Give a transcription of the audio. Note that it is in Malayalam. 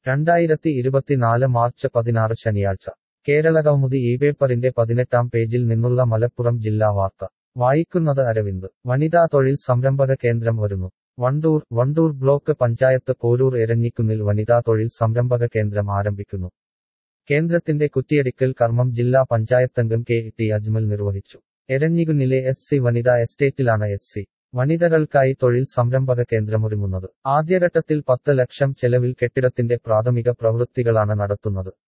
രണ്ടായിരത്തി ഇരുപത്തിനാല് മാർച്ച് പതിനാറ് ശനിയാഴ്ച കേരളകൗമുദി ഈ പേപ്പറിന്റെ പതിനെട്ടാം പേജിൽ നിന്നുള്ള മലപ്പുറം ജില്ലാ വാർത്ത വായിക്കുന്നത് അരവിന്ദ് വനിതാ തൊഴിൽ സംരംഭക കേന്ദ്രം വരുന്നു വണ്ടൂർ വണ്ടൂർ ബ്ലോക്ക് പഞ്ചായത്ത് പോരൂർ എരഞ്ഞിക്കുന്നിൽ വനിതാ തൊഴിൽ സംരംഭക കേന്ദ്രം ആരംഭിക്കുന്നു കേന്ദ്രത്തിന്റെ കുറ്റിയടിക്കൽ കർമ്മം ജില്ലാ പഞ്ചായത്തംഗം കെ ടി അജ്മൽ നിർവഹിച്ചു എരഞ്ഞികുന്നിലെ എസ് സി വനിതാ എസ്റ്റേറ്റിലാണ് എസ് സി വനിതകൾക്കായി തൊഴിൽ സംരംഭക കേന്ദ്രമൊരുങ്ങുന്നത് ആദ്യഘട്ടത്തിൽ പത്ത് ലക്ഷം ചെലവിൽ കെട്ടിടത്തിന്റെ പ്രാഥമിക പ്രവൃത്തികളാണ് നടത്തുന്നത്